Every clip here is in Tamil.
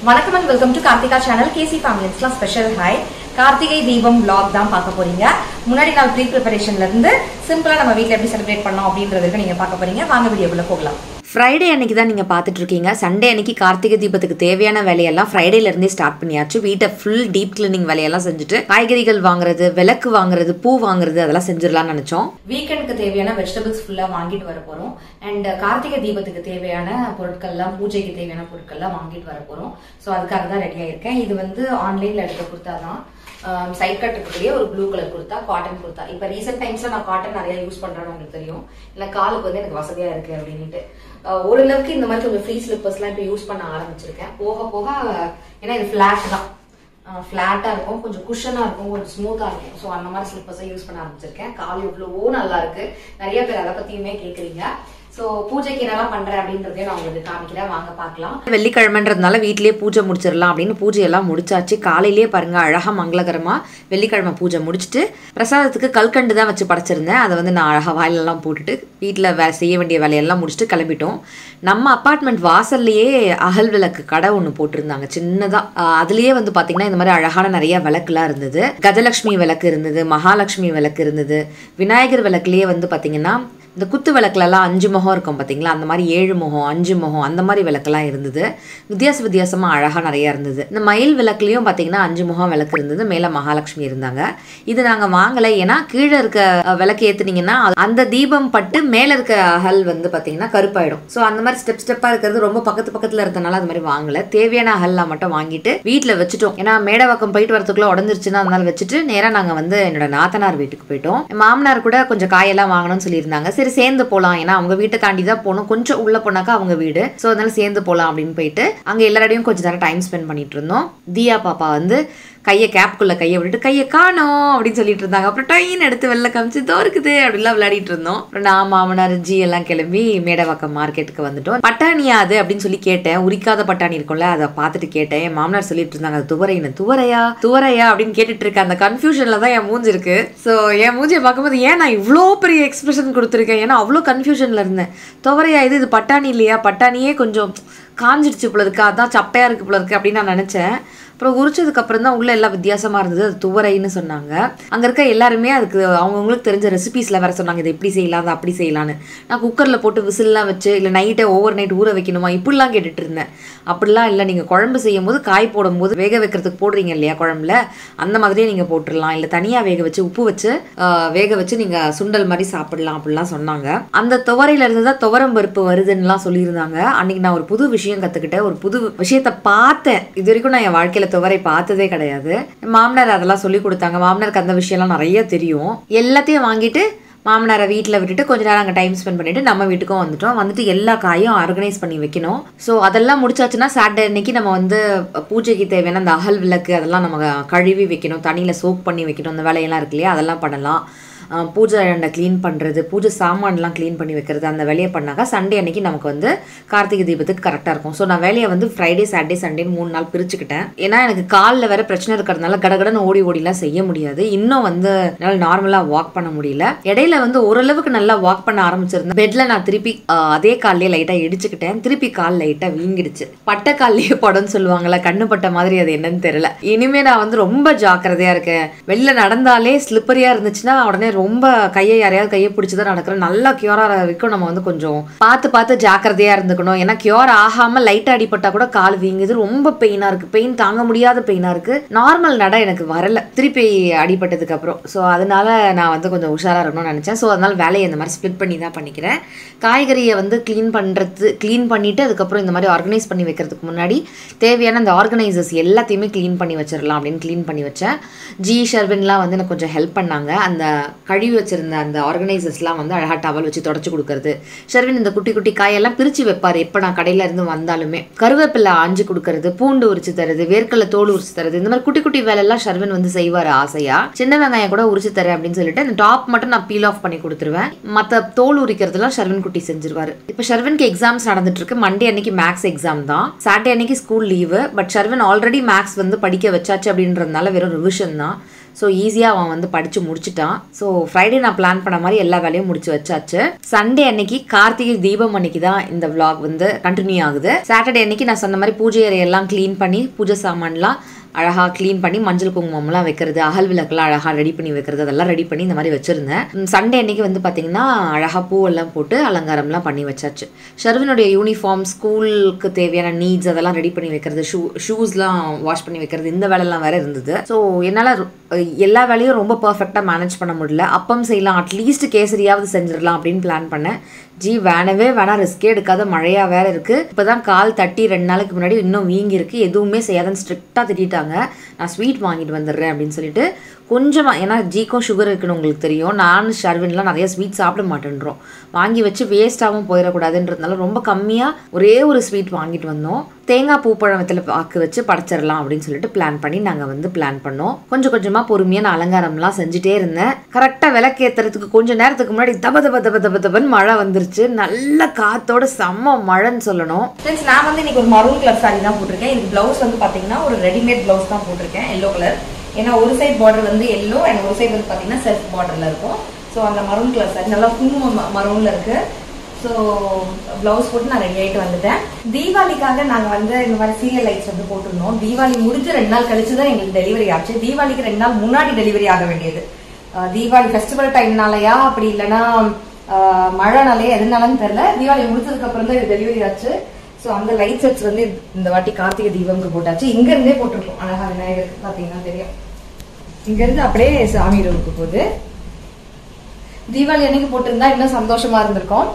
வணக்கம் and welcome to Karthika channel KC ஃபேமிலிஸ்லாம் special hi Karthigai Deepam vlog தான் பார்க்க போறீங்க முன்னாடி நாள் ப்ரீ ப்ரிப்பரேஷன்ல இருந்து சிம்பிளா நம்ம வீட்ல எப்படி செலிப்ரேட் பண்ணோம் அப்படின்றதுக்கு நீங்க பார்க்க போறீங்க வாங்க வீடியோக்குள்ள போகலாம் ஃப்ரைடே அன்னைக்கு தான் நீங்கள் பார்த்துட்டு இருக்கீங்க சண்டே அன்னைக்கு கார்த்திகை தீபத்துக்கு தேவையான வேலையெல்லாம் ஃப்ரைடேல இருந்தே ஸ்டார்ட் பண்ணியாச்சு வீட்டை ஃபுல் டீப் கிளீனிங் வேலையெல்லாம் செஞ்சுட்டு காய்கறிகள் வாங்குறது விளக்கு வாங்குறது பூ வாங்குறது அதெல்லாம் செஞ்சிடலாம்னு நினைச்சோம் வீக்கெண்டுக்கு தேவையான வெஜிடபிள்ஸ் ஃபுல்லா வாங்கிட்டு வர போறோம் அண்ட் கார்த்திகை தீபத்துக்கு தேவையான பொருட்கள்லாம் பூஜைக்கு தேவையான பொருட்கள்லாம் வாங்கிட்டு வர போறோம் ஸோ அதுக்காக தான் ரெடியா இருக்கேன் இது வந்து ஆன்லைன்ல எடுத்த குர்த்தா தான் சைட் கட் இருக்கக்கூடிய ஒரு blue colour kurta cotton kurta இப்போ ரீசெண்ட் டைம்ஸ்ல நான் காட்டன் நிறைய யூஸ் பண்றேன்னு உங்களுக்கு தெரியும் இல்லை காலுக்கு வந்து எனக்கு வசதியா இருக்கு அப்படின்ட்டு அஹ் ஓரளவுக்கு இந்த மாதிரி கொஞ்சம் ஃப்ரீ ஸ்லிப்பர்ஸ்லாம் இப்போ யூஸ் பண்ண ஆரம்பிச்சிருக்கேன் போக போக ஏன்னா இது ஃபிளாட் தான் ஃபிளாட்டா இருக்கும் கொஞ்சம் குஷனா இருக்கும் கொஞ்சம் ஸ்மூத்தா இருக்கும் ஸோ அந்த மாதிரி ஸ்லிப்பர்ஸை யூஸ் பண்ண ஆரம்பிச்சிருக்கேன் கால் எவ்வளவோ நல்லா இருக்கு நிறைய பேர் அதை பத்தியுமே கேக்குறீங்க ஸோ பூஜைக்கு என்னெல்லாம் பண்றேன் அப்படின்றதையும் நான் உங்களுக்கு காமிக்கிறேன் வாங்க பார்க்கலாம் வெள்ளிக்கிழமைன்றதுனால வீட்லயே பூஜை முடிச்சிடலாம் அப்படின்னு பூஜையெல்லாம் முடிச்சாச்சு காலையிலேயே பாருங்க அழகா மங்களகரமா வெள்ளிக்கிழமை பூஜை முடிச்சுட்டு பிரசாதத்துக்கு கல்கண்டு தான் வச்சு படைச்சிருந்தேன் அதை வந்து நான் அழகா வாயிலெல்லாம் போட்டுட்டு வீட்டில் வே செய்ய வேண்டிய வேலையெல்லாம் முடிச்சுட்டு கிளம்பிட்டோம் நம்ம அப்பார்ட்மெண்ட் வாசல்லையே அகல் விளக்கு கடை ஒன்று போட்டிருந்தாங்க சின்னதா ஆஹ் அதுலயே வந்து பாத்தீங்கன்னா இந்த மாதிரி அழகான நிறைய விளக்குலாம் இருந்தது கஜலட்சுமி விளக்கு இருந்தது மகாலட்சுமி விளக்கு இருந்தது விநாயகர் விளக்குலயே வந்து பாத்தீங்கன்னா இந்த குத்து விளக்குலலாம் அஞ்சு முகம் இருக்கும் பார்த்தீங்களா அந்த மாதிரி ஏழு முகம் அஞ்சு முகம் அந்த மாதிரி விளக்கெல்லாம் இருந்தது வித்தியாச வித்தியாசமாக அழகாக நிறையா இருந்தது இந்த மயில் விளக்குலேயும் பார்த்தீங்கன்னா அஞ்சு முகம் விளக்கு இருந்தது மேலே மகாலட்சுமி இருந்தாங்க இது நாங்கள் வாங்கலை ஏன்னா கீழே இருக்க அஹ், விளக்கு ஏற்றுனீங்கன்னா அந்த தீபம் பட்டு மேலே இருக்க அகல் வந்து பார்த்தீங்கன்னா கருப்பாயிடும் ஸோ அந்த மாதிரி ஸ்டெப் ஸ்டெப்பாக இருக்கிறது ரொம்ப பக்கத்து பக்கத்தில் இருந்தனால அது மாதிரி வாங்கலை தேவையான அகல்லாம் மட்டும் வாங்கிட்டு வீட்டில் வச்சுட்டோம் ஏன்னா மேடவாக்கம் போயிட்டு வரதுக்குள்ள உடஞ்சிருச்சுன்னா அதனால வச்சுட்டு நேராக நாங்கள் வந்து என்னோட நாத்தனார் வீட்டுக்கு போயிட்டோம் மாமனார் கூட கொஞ்சம் காயெல்லாம் வாங்கணும்னு சொல்லியிருந்தாங்க சரி சேர்ந்து போகலாம் ஏன்னா அவங்க வீட்டை தாண்டி தான் போகணும் கொஞ்சம் உள்ள போனாக்கா அவங்க வீடு ஸோ அதனால சேர்ந்து போகலாம் அப்படின்னு போயிட்டு அங்கே எல்லாரோடையும் கொஞ்சம் நேரம் டைம் ஸ்பெண்ட் பண்ணிட்டு இருந்தோம் தியா பாப்பா வந்து கையை கேப்குள்ள கையை விட்டுட்டு கையை காணோம் அப்படின்னு சொல்லிட்டு இருந்தாங்க அப்புறம் டைன் எடுத்து வெளில காமிச்சு இதோ இருக்குது அப்படிலாம் விளையாடிட்டு இருந்தோம் அப்புறம் நான் மாமனார் ஜி எல்லாம் கிளம்பி மேடவாக்கம் மார்க்கெட்டுக்கு வந்துட்டோம் பட்டாணியா அது அப்படின்னு சொல்லி கேட்டேன் உரிக்காத பட்டாணி இருக்கும்ல அதை பார்த்துட்டு கேட்டேன் என் மாமனார் சொல்லிட்டு இருந்தாங்க அது துவரைன்னு துவரையா துவரையா அப்படின்னு கேட்டுட்டு இருக்க அந்த கன்ஃபியூஷன்ல தான் என் மூஞ்சி இருக்கு ஸோ என் மூஞ்சியை பார்க்கும்போது ஏன் நான் இவ்வளோ பெரிய எக்ஸ்பிரஷன் கொடுத்துருக்கேன் ஏன்னா அவ்வளோ கன்ஃபியூஷன்ல இருந்தேன் துவரையா இது இது பட்டாணி இல்லையா பட்டாணியே கொஞ்சம் காஞ்சிடுச்சு போல இருக்கு அதான் சப்பையா இருக்கு போல இருக்கு அப்படின்னு நான் நினைச்சேன் அப்புறம் உரிச்சதுக்கு அப்புறம் தான் உள்ள எல்லாம் வித்தியாசமா இருந்தது அது துவரைன்னு சொன்னாங்க அங்க இருக்க எல்லாருமே அதுக்கு அவங்கவுங்களுக்கு தெரிஞ்ச ரெசிபிஸ்ல வேற சொன்னாங்க இது எப்படி செய்யலாம் அது அப்படி செய்யலான்னு நான் குக்கர்ல போட்டு விசில்லாம் வச்சு இல்லை நைட்டை ஓவர் நைட் ஊற வைக்கணுமா இப்படிலாம் கேட்டுட்டு இருந்தேன் அப்படிலாம் இல்லை நீங்க குழம்பு செய்யும் போது காய் போடும்போது வேக வைக்கிறதுக்கு போடுறீங்க இல்லையா குழம்புல அந்த மாதிரியே நீங்க போட்டுடலாம் இல்லை தனியா வேக வச்சு உப்பு வச்சு ஆஹ், வேக வச்சு நீங்க சுண்டல் மாதிரி சாப்பிடலாம் அப்படிலாம் சொன்னாங்க அந்த துவரையில இருந்து தான் துவரம் பருப்பு வருதுன்னுலாம் சொல்லியிருந்தாங்க அன்னைக்கு நான் ஒரு புது விஷயம் கத்துக்கிட்டேன் ஒரு புது விஷயத்த பார்த்தேன் இது வரைக்கும் நான் என் வாழ்க்கையில துவரை பார்த்ததே கிடையாது மாமனார் அதெல்லாம் சொல்லி கொடுத்தாங்க மாமனாருக்கு அந்த விஷயம்லாம் நிறைய தெரியும் எல்லாத்தையும் வாங்கிட்டு மாமனாரை வீட்டில் விட்டுட்டு கொஞ்ச நேரம் அங்கே டைம் ஸ்பெண்ட் பண்ணிட்டு நம்ம வீட்டுக்கும் வந்துட்டோம் வந்துட்டு எல்லா காயும் ஆர்கனைஸ் பண்ணி வைக்கணும் ஸோ அதெல்லாம் முடிச்சாச்சுன்னா சாட்டர்டே அன்னைக்கு நம்ம வந்து பூஜைக்கு தேவையான அந்த அகல் விளக்கு அதெல்லாம் நம்ம கழுவி வைக்கணும் தண்ணியில் சோக் பண்ணி வைக்கணும் அந்த வேலையெல்லாம் இருக்கு இல்லையா அதெல்லாம் பண்ணலாம் அஹ் பூஜை அண்டை க்ளீன் பண்ணுறது பூஜை சாமான்லாம் க்ளீன் பண்ணி வைக்கிறது அந்த வேலையை பண்ணாக்கா சண்டே அன்னைக்கு நமக்கு வந்து கார்த்திகை தீபத்துக்கு கரெக்டாக இருக்கும் ஸோ நான் வேலையை வந்து ஃப்ரைடே சாட்டர்டே சண்டேன்னு மூணு நாள் பிரிச்சுக்கிட்டேன் ஏன்னா எனக்கு காலில் வேற பிரச்சனை இருக்கிறதுனால கடகடன்னு ஓடி ஓடிலாம் செய்ய முடியாது இன்னும் வந்து என்னால் நார்மலாக வாக் பண்ண முடியல இடையில வந்து ஓரளவுக்கு நல்லா வாக் பண்ண ஆரம்பிச்சிருந்தேன் பெட்ல நான் திருப்பி அஹ், அதே கால்லேயே லைட்டாக இடிச்சுக்கிட்டேன் திருப்பி கால் லைட்டாக வீங்கிடுச்சு பட்டை கால்லேயே படம்னு சொல்லுவாங்கல்ல கண்ணு பட்ட மாதிரி அது என்னன்னு தெரியல இனிமே நான் வந்து ரொம்ப ஜாக்கிரதையா இருக்கேன் வெளில நடந்தாலே ஸ்லிப்பரியா இருந்துச்சுன்னா உடனே ரொம்ப கையை யாரையாவது கையை பிடிச்சி தான் நடக்கிறேன் நல்லா கியூர் ஆகிற வரைக்கும் நம்ம வந்து கொஞ்சம் பார்த்து பார்த்து ஜாக்கிரதையா இருந்துக்கணும் ஏன்னா கியூர் ஆகாம லைட்டா அடிபட்டா கூட கால் வீங்குது ரொம்ப பெயினா இருக்கு பெயின் தாங்க முடியாத பெயினா இருக்கு நார்மல் நட எனக்கு வரல திருப்பி அடிபட்டதுக்கு அப்புறம் ஸோ அதனால நான் வந்து கொஞ்சம் உஷாரா இருக்கணும்னு நினைச்சேன் ஸோ அதனால வேலையை இந்த மாதிரி ஸ்ப்ளிட் பண்ணி தான் பண்ணிக்கிறேன் காய்கறியை வந்து க்ளீன் பண்றது க்ளீன் பண்ணிட்டு அதுக்கப்புறம் இந்த மாதிரி ஆர்கனைஸ் பண்ணி வைக்கிறதுக்கு முன்னாடி தேவையான அந்த ஆர்கனைசர்ஸ் எல்லாத்தையுமே க்ளீன் பண்ணி வச்சிடலாம் அப்படின்னு க்ளீன் பண்ணி வச்சேன் ஜி ஷர்வின்லாம் வந்து எனக்கு கொஞ்சம் ஹெல்ப் பண்ணாங்க அந்த கழுவி வச்சிருந்த அந்த ஆர்கனைசர்ஸ்லாம் வந்து அழகா டவல் வச்சு தொடச்சு கொடுக்கறது ஷர்வின் இந்த குட்டி குட்டி காயெல்லாம் பிரிச்சு வைப்பாரு எப்போ நான் கடையில இருந்து வந்தாலுமே கருவேப்பிலை ஆஞ்சு கொடுக்கறது பூண்டு உரிச்சு தருது வேர்க்கடலை தோல் உரிச்சு தருது இந்த மாதிரி குட்டி குட்டி வேலையெல்லாம் ஷர்வின் வந்து செய்வார் ஆசையா சின்ன வெங்காயம் கூட உரிச்சு தரேன் அப்படின்னு சொல்லிட்டு அந்த டாப் மட்டும் நான் பீல் ஆஃப் பண்ணி கொடுத்துருவேன் மற்ற தோல் உரிக்கிறதுலாம் ஷர்வின் குட்டி செஞ்சிருவாரு இப்போ ஷர்வின்க்கு எக்ஸாம்ஸ் நடந்துட்டு இருக்கு மண்டே அன்னைக்கு மேக்ஸ் எக்ஸாம் தான் சாட்டர்டே அன்னைக்கு school leave but Sharvin already maths வந்து படிக்க வச்சாச்சு அப்படின்றதுனால வெறும் ரிவிஷன் தான் ஸோ ஈஸியாக அவன் வந்து படித்து முடிச்சிட்டான் ஸோ ஃப்ரைடே நான் பிளான் பண்ண மாதிரி எல்லா வேலையும் முடிச்சு வச்சாச்சு சண்டே அன்னைக்கு கார்த்திகை தீபம் அன்னைக்கு தான் இந்த vlog வந்து கண்டினியூ ஆகுது சாட்டர்டே அன்னைக்கு நான் சொன்ன மாதிரி பூஜை அறையெல்லாம் க்ளீன் பண்ணி பூஜை சாமான்லாம் அழகாக க்ளீன் பண்ணி மஞ்சள் குங்குமம்லாம் வைக்கிறது அகல் விளக்கெல்லாம் அழகாக ரெடி பண்ணி வைக்கிறது அதெல்லாம் ரெடி பண்ணி இந்த மாதிரி வச்சுருந்தேன் சண்டே அன்னைக்கு வந்து பார்த்தீங்கன்னா அழகாக பூவெல்லாம் போட்டு அலங்காரம்லாம் பண்ணி வச்சாச்சு ஷர்வினுடைய யூனிஃபார்ம் ஸ்கூலுக்கு தேவையான நீட்ஸ் அதெல்லாம் ரெடி பண்ணி வைக்கிறது ஷூ ஷூஸ்லாம் வாஷ் பண்ணி வைக்கிறது இந்த வேலைலாம் வேற இருந்தது ஸோ என்னால் எல்லா வேலையும் ரொம்ப பர்ஃபெக்டாக மேனேஜ் பண்ண முடியல அப்பம் செய்யலாம் அட்லீஸ்ட் கேசரியாவது செஞ்சிடலாம் அப்படின்னு பிளான் பண்ணேன் ஜி வேணவே வேணாம் ரிஸ்கே எடுக்காத மழையாக வேற இருக்கு இப்போதான் கால் தட்டி ரெண்டு நாளுக்கு முன்னாடி இன்னும் வீங்கி இருக்கு எதுவுமே செய்யாதன்னு ஸ்ட்ரிக்டாக திட்டாங்க நான் ஸ்வீட் வாங்கிட்டு வந்துடுறேன் அப்படின்னு சொல்லிட்டு கொஞ்சமாக ஏன்னா ஜீக்கும் சுகர் இருக்குன்னு உங்களுக்கு தெரியும் நான் ஷர்வின்லாம் நிறைய ஸ்வீட் சாப்பிட மாட்டேன்றோம் வாங்கி வச்சு வேஸ்ட்டாகவும் போயிடக்கூடாதுன்றதுனால ரொம்ப கம்மியாக ஒரே ஒரு ஸ்வீட் வாங்கிட்டு வந்தோம் தேங்காய் பூப்பழமத்தில் பாக்கு வச்சு படைச்சிடலாம் அப்படின்னு சொல்லிட்டு பிளான் பண்ணி நாங்கள் வந்து பிளான் பண்ணோம் கொஞ்சம் கொஞ்சமாக பொறுமையாக நான் அலங்காரம்லாம் செஞ்சுட்டே இருந்தேன் கரெக்டாக விளக்கேற்றுறதுக்கு கொஞ்சம் நேரத்துக்கு முன்னாடி தப தப தப தப தபன்னு மழை வந்துருச்சு நல்ல காத்தோட செம்ம மழைன்னு சொல்லணும் ஃப்ரெண்ட்ஸ் நான் வந்து இன்னைக்கு ஒரு மரூன் கலர் சாரி தான் போட்டிருக்கேன் இதுக்கு பிளவுஸ் வந்து பாத்தீங்கன்னா ஒரு ரெடிமேட் பிளவுஸ் தான் போட்டிருக்கேன் எல்லோ கலர் ஏன்னா ஒரு சைடு பார்டர் வந்து எல்லோ அண்ட் ஒரு சைடு வந்து பாத்தீங்கன்னா செல்ஃப் பார்டர்ல இருக்கும் ஸோ அந்த மரூன் கலர் சாரி நல்லா குங்குமம் மரூன்ல இருக்கு ஸோ பிளவுஸ் போட்டு நான் ரெடி ஆயிட்டு வந்துட்டேன் தீபாவளிக்காக நாங்க வந்து இந்த மாதிரி சீரியல் லைட்ஸ் வந்து போட்டிருந்தோம் தீபாவளி முடிஞ்சு ரெண்டு நாள் கழிச்சு தான் எங்களுக்கு டெலிவரி ஆச்சு தீபாவளிக்கு ரெண்டு நாள் முன்னாடி டெலிவரி ஆக வேண்டியது அஹ் தீபாவளி ஃபெஸ்டிவல் டைம்னாலயா அப்படி இல்லைன்னா ஆஹ் மழைனாலே எதுனாலும் தெரியல தீபாவளி முடிச்சதுக்கு அப்புறம் தான் இது டெலிவரி ஆச்சு ஸோ அந்த லைட் செட்ஸ் வந்து இந்த வாட்டி கார்த்திகை தீபம்க்கு போட்டாச்சு இங்க இருந்தே போட்டிருக்கோம் அழகா விநாயகருக்கு பாத்தீங்கன்னா தெரியும் இங்க இருந்து அப்படியே சாமி ரூமுக்கு போகுது தீபாவளி அன்னைக்கு போட்டிருந்தா இன்னும் சந்தோஷமா இருந்திருக்கும்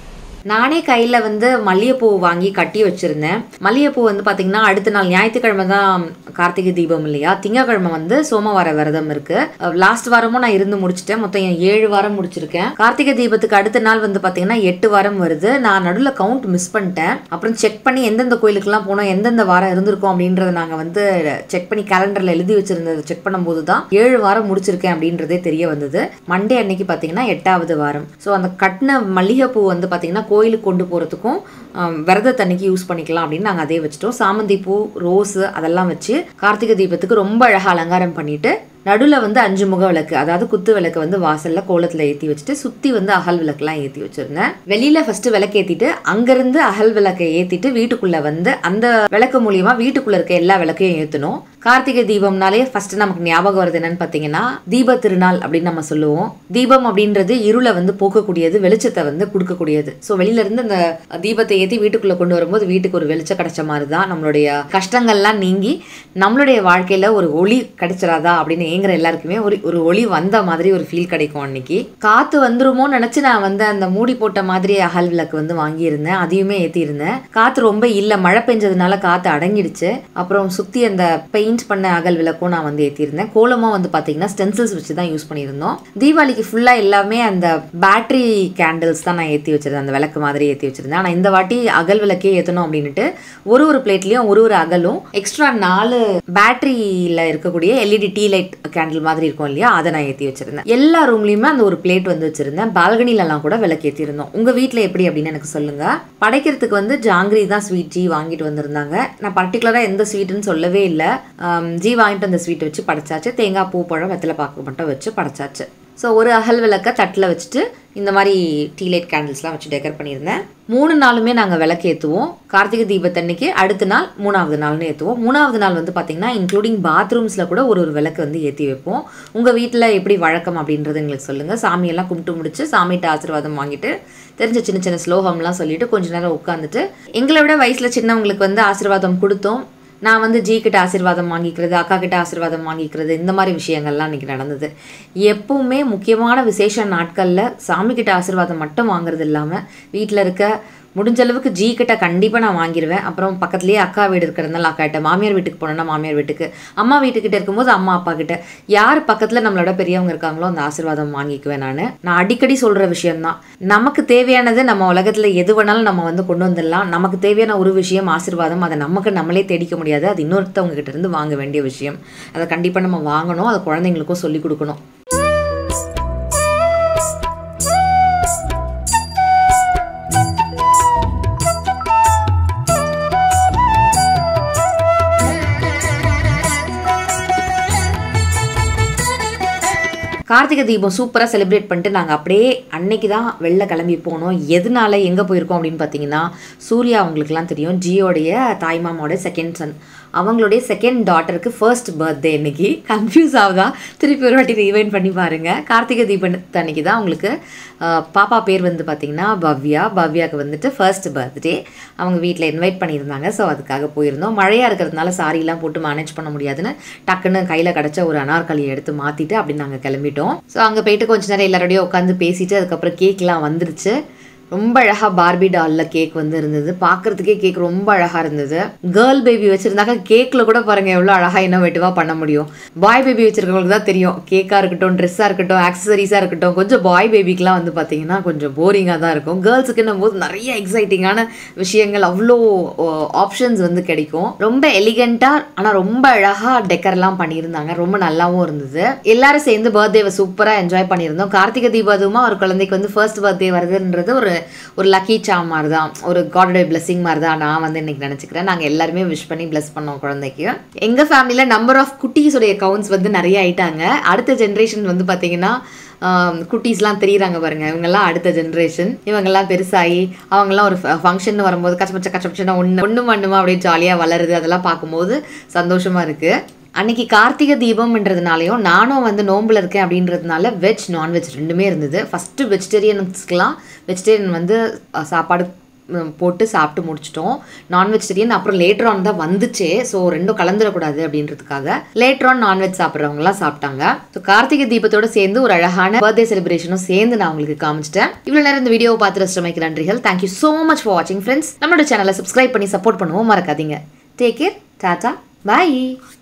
நானே கையில் வந்து மல்லிகைப்பூ வாங்கி கட்டி வச்சுருந்தேன் மல்லிகைப்பூ வந்து பார்த்திங்கன்னா அடுத்த நாள் ஞாயிற்றுக்கிழமை தான் கார்த்திகை தீபம் இல்லையா திங்கக்கிழமை வந்து சோமவார விரதம் இருக்குது லாஸ்ட் வாரமும் நான் இருந்து முடிச்சிட்டேன் மொத்தம் ஏழு வாரம் முடிச்சிருக்கேன் கார்த்திகை தீபத்துக்கு அடுத்த நாள் வந்து பார்த்திங்கன்னா எட்டு வாரம் வருது நான் நடுவில் கவுண்ட் மிஸ் பண்ணிட்டேன் அப்புறம் செக் பண்ணி எந்தெந்த கோயிலுக்கெல்லாம் போனோம் எந்தெந்த வாரம் இருந்திருக்கோம் அப்படின்றத நாங்கள் வந்து செக் பண்ணி கேலண்டரில் எழுதி வச்சிருந்ததை செக் பண்ணும்போது தான் ஏழு வாரம் முடிச்சிருக்கேன் அப்படின்றதே தெரிய வந்தது மண்டே அன்னைக்கு பார்த்தீங்கன்னா எட்டாவது வாரம் ஸோ அந்த கட்டின மல்லிகைப்பூ வந்து பார்த்தீங்கன்னா கோயிலுக்கு கொண்டு போகிறதுக்கும் விரதத்தன்னைக்கு யூஸ் பண்ணிக்கலாம் அப்படின்னு நாங்கள் அதே வச்சுட்டோம் சாமந்தி பூ ரோஸு அதெல்லாம் வச்சு கார்த்திகை தீபத்துக்கு ரொம்ப அழகாக அலங்காரம் பண்ணிட்டு நடுவில் வந்து அஞ்சு முக விளக்கு அதாவது குத்து விளக்கு வந்து வாசல்ல கோலத்தில் ஏற்றி வச்சுட்டு சுற்றி வந்து அகல் விளக்குலாம் ஏற்றி வச்சிருந்தேன் வெளியில ஃபர்ஸ்ட் விளக்கு ஏற்றிட்டு அங்கேருந்து அகல் விளக்கை ஏற்றிட்டு வீட்டுக்குள்ள வந்து அந்த விளக்கு மூலியமா வீட்டுக்குள்ள இருக்க எல்லா விளக்கையும் ஏற்றணும் கார்த்திகை தீபம்னாலே ஃபர்ஸ்ட் நமக்கு ஞாபகம் வருது என்னன்னு பார்த்தீங்கன்னா தீப திருநாள் அப்படின்னு நம்ம சொல்லுவோம் தீபம் அப்படின்றது இருளை வந்து போக்கக்கூடியது வெளிச்சத்தை வந்து கொடுக்கக்கூடியது ஸோ வெளியில இருந்து அந்த தீபத்தை ஏற்றி வீட்டுக்குள்ள கொண்டு வரும்போது வீட்டுக்கு ஒரு வெளிச்சம் கிடைச்ச மாதிரி தான் நம்மளுடைய கஷ்டங்கள்லாம் நீங்கி நம்மளுடைய வாழ்க்கையில ஒரு ஒளி கிடைச்சிடாதா அப்படின்னு ஏங்குற எல்லாருக்குமே ஒரு ஒரு ஒளி வந்த மாதிரி ஒரு ஃபீல் கிடைக்கும் அன்னைக்கு காத்து வந்துருமோன்னு நினைச்சு நான் வந்து அந்த மூடி போட்ட மாதிரி அகல் விளக்கு வந்து வாங்கியிருந்தேன் அதையுமே ஏற்றியிருந்தேன் காத்து ரொம்ப இல்லை மழை பெஞ்சதுனால காத்து அடங்கிடுச்சு அப்புறம் சுற்றி அந்த பெயிண்ட் பண்ண அகல் விளக்கும் நான் வந்து ஏற்றிருந்தேன் கோலமும் வந்து பார்த்தீங்கன்னா ஸ்டென்சில்ஸ் வச்சு தான் யூஸ் பண்ணியிருந்தோம் தீபாவளிக்கு ஃபுல்லாக எல்லாமே அந்த பேட்டரி கேண்டில்ஸ் தான் நான் ஏற்றி வச்சிருந்தேன் அந்த விளக்கு மாதிரி ஏற்றி வச்சிருந்தேன் ஆனால் இந்த வாட்டி அகல் விளக்கே ஏற்றணும் அப்படின்ட்டு ஒரு ஒரு பிளேட்லேயும் ஒரு ஒரு அகலும் எக்ஸ்ட்ரா நாலு பேட்டரியில் இருக்கக்கூடிய எல்இடி டீ லைட் கேண்டில் மாதிரி இருக்கும் இல்லையா அதை நான் ஏற்றி வச்சிருந்தேன் எல்லா ரூம்லேயுமே அந்த ஒரு பிளேட் வந்து வச்சிருந்தேன் பால்கனிலலாம் கூட விளக்கு ஏற்றிருந்தோம் உங்கள் வீட்டில் எப்படி அப்படின்னு எனக்கு சொல்லுங்க படைக்கிறதுக்கு வந்து ஜாங்கிரி தான் ஸ்வீட் ஜி வாங்கிட்டு வந்திருந்தாங்க நான் பர்டிகுலராக எந்த ஸ்வீட்டுன்னு சொல்லவே இல்லை ஜி வாங்கிட்டு வந்த ஸ்வீட் வச்சு படைச்சாச்சு தேங்காய் பூ பழம் வெத்தலை பாக்கு மட்டும் வச்சு படைச்சாச்சு ஸோ ஒரு அகல் விளக்க தட்டில் வச்சுட்டு இந்த மாதிரி டீ லைட் கேண்டில்ஸ்லாம் வச்சு டெக்கர் பண்ணியிருந்தேன் மூணு நாளுமே நாங்கள் விளக்கு ஏற்றுவோம் கார்த்திகை தீபத்தன்னைக்கு அடுத்த நாள் மூணாவது நாள்னு ஏற்றுவோம் மூணாவது நாள் வந்து பார்த்திங்கன்னா இன்க்ளூடிங் பாத்ரூம்ஸில் கூட ஒரு ஒரு விளக்கு வந்து ஏற்றி வைப்போம் உங்கள் வீட்டில் எப்படி வழக்கம் அப்படின்றது எங்களுக்கு சொல்லுங்கள் சாமியெல்லாம் கும்பிட்டு முடிச்சு சாமிகிட்ட ஆசீர்வாதம் வாங்கிட்டு தெரிஞ்ச சின்ன சின்ன ஸ்லோகம்லாம் சொல்லிட்டு கொஞ்ச நேரம் உட்காந்துட்டு எங்களை விட வயசில் சின்னவங்களுக்கு வந்து ஆசீர்வாதம் கொடுத்தோம் நான் வந்து ஜி கிட்ட ஆசீர்வாதம் வாங்கிக்கிறது அக்கா கிட்ட ஆசீர்வாதம் வாங்கிக்கிறது இந்த மாதிரி விஷயங்கள்லாம் இன்னைக்கு நடந்தது எப்பவுமே முக்கியமான விசேஷ நாட்களில் சாமி கிட்ட ஆசீர்வாதம் மட்டும் வாங்குறது இல்லாமல் வீட்டில் இருக்க முடிஞ்ச அளவுக்கு ஜி கிட்ட கண்டிப்பாக நான் வாங்கிடுவேன் அப்புறம் பக்கத்துலேயே அக்கா வீடு இருக்கிறதுனால அக்கா கிட்ட மாமியார் வீட்டுக்கு போனோன்னா மாமியார் வீட்டுக்கு அம்மா வீட்டுக்கிட்ட இருக்கும்போது அம்மா அப்பா கிட்ட யார் பக்கத்தில் நம்மளோட பெரியவங்க இருக்காங்களோ அந்த ஆசீர்வாதம் வாங்கிக்குவேன் நான் நான் அடிக்கடி சொல்கிற விஷயம்தான் நமக்கு தேவையானது நம்ம உலகத்தில் எது வேணாலும் நம்ம வந்து கொண்டு வந்துடலாம் நமக்கு தேவையான ஒரு விஷயம் ஆசீர்வாதம் அதை நமக்கு நம்மளே தேடிக்க முடியாது அது இன்னொருத்தவங்க கிட்ட இருந்து வாங்க வேண்டிய விஷயம் அதை கண்டிப்பாக நம்ம வாங்கணும் அதை குழந்தைங்களுக்கும் சொல்லி கொடுக்கணும் கார்த்திகை தீபம் சூப்பராக செலிப்ரேட் பண்ணிட்டு நாங்கள் அப்படியே அன்னைக்கு தான் வெளில கிளம்பி போனோம் எதனால எங்கே போயிருக்கோம் அப்படின்னு பார்த்தீங்கன்னா சூர்யா அவங்களுக்குலாம் தெரியும் ஜியோடைய தாய்மாமாவோட செகண்ட் சன் அவங்களுடைய செகண்ட் டாட்டருக்கு ஃபர்ஸ்ட் பர்த்டே இன்னைக்கு கன்ஃபியூஸ் ஆகுதா திருப்பி ஒரு வாட்டி ரீவைண்ட் பண்ணி பாருங்க கார்த்திகை தீபத்து அன்னைக்கு தான் அவங்களுக்கு அஹ், பாப்பா பேர் வந்து பார்த்தீங்கன்னா பவ்யா பவ்யாவுக்கு வந்துட்டு ஃபர்ஸ்ட் பர்த்டே அவங்க வீட்டில் இன்வைட் பண்ணியிருந்தாங்க ஸோ அதுக்காக போயிருந்தோம் மழையாக இருக்கிறதுனால சாரிலாம் போட்டு மேனேஜ் பண்ண முடியாதுன்னு டக்குன்னு கையில் கிடச்ச ஒரு அனார்கலியை எடுத்து மாற்றிட்டு அப்படி நாங்கள் கிளம்பிட்டோம் ஸோ அங்கே போயிட்டு கொஞ்ச நேரம் எல்லாரோடையும் உட்காந்து பேசிட்டு அதுக்கப்புறம் கேக்லாம் வந்துருச்சு ரொம்ப அழகாக பார்பி டாலில் கேக் வந்து இருந்தது பார்க்கறதுக்கே கேக் ரொம்ப அழகாக இருந்தது கேர்ள் பேபி வச்சுருந்தாக்க கேக்கில் கூட பாருங்கள் எவ்வளோ அழகாக இன்னோவேட்டிவாக பண்ண முடியும் பாய் பேபி வச்சிருக்கவங்களுக்கு தான் தெரியும் கேக்காக இருக்கட்டும் ட்ரெஸ்ஸாக இருக்கட்டும் ஆக்சசரிஸாக இருக்கட்டும் கொஞ்சம் பாய் பேபிக்கெலாம் வந்து பார்த்தீங்கன்னா கொஞ்சம் போரிங்காக தான் இருக்கும் கேர்ள்ஸுக்குன்னும் போது நிறைய எக்ஸைட்டிங்கான விஷயங்கள் அவ்வளோ ஆப்ஷன்ஸ் வந்து கிடைக்கும் ரொம்ப எலிகெண்ட்டாக ஆனால் ரொம்ப அழகாக டெக்கர்லாம் பண்ணியிருந்தாங்க ரொம்ப நல்லாவும் இருந்தது எல்லாரும் சேர்ந்து பர்த்டேவை சூப்பராக என்ஜாய் பண்ணியிருந்தோம் கார்த்திகை தீபதுமா ஒரு குழந்தைக்கு வந்து ஃபர்ஸ்ட் பர்த்டே வருதுன்றது ஒரு ஒரு லக்கி சாம் மாதிரி தான் ஒரு காடோட பிளெஸிங் மாதிரி தான் நான் வந்து இன்னைக்கு நினச்சிக்கிறேன் நாங்கள் எல்லாருமே விஷ் பண்ணி பிளஸ் பண்ணோம் குழந்தைக்கு எங்கள் ஃபேமிலியில் நம்பர் ஆஃப் குட்டீஸோடைய கவுண்ட்ஸ் வந்து நிறைய ஆயிட்டாங்க அடுத்த ஜென்ரேஷன் வந்து பார்த்தீங்கன்னா ஆம், குட்டீஸ்லாம் தெரியுறாங்க பாருங்க இவங்கெல்லாம் அடுத்த ஜென்ரேஷன் இவங்கெல்லாம் பெருசாகி அவங்கெல்லாம் ஒரு ஃபங்க்ஷன் வரும்போது கச்சபச்ச கச்சபச்சனா ஒன்று ஒன்று மண்ணுமா அப்படியே ஜாலியாக வளருது அதெல்லாம் பார்க்கும்போது சந்தோஷமா இருக்கு அன்னைக்கு கார்த்திகை தீபம்ன்றதுனாலையும் நானும் வந்து நோம்பில் இருக்கேன் அப்படின்றதுனால வெஜ் நான்வெஜ் ரெண்டுமே இருந்தது ஃபஸ்ட்டு வெஜிடேரியன்ஸ்க்கெலாம் வெஜிடேரியன் வந்து அஹ், சாப்பாடு ம், போட்டு சாப்பிட்டு முடிச்சிட்டோம் நான் வெஜிடேரியன் அப்புறம் லேட்டர் ஆன் தான் வந்துச்சே ஸோ ரெண்டும் கலந்துடக்கூடாது அப்படின்றதுக்காக லேட்டர் ஆன் நான்வெஜ் சாப்பிட்றவங்கலாம் சாப்பிட்டாங்க ஸோ கார்த்திகை தீபத்தோட சேர்ந்து ஒரு அழகான பர்த்டே செலிப்ரேஷனும் சேர்ந்து நான் உங்களுக்கு காமிச்சிட்டேன் இவ்வளோ நேரம் இந்த வீடியோவை பார்த்து ரசிச்சமைக்கு நன்றிகள் தேங்க்யூ ஸோ மச் ஃபார் வாட்சிங் ஃப்ரெண்ட்ஸ் நம்மளோட சேனலை சப்ஸ்கிரைப் பண்ணி சப்போர்ட் பண்ணுவோம் மறக்காதீங்க டேக் கேர் டாடா பாய்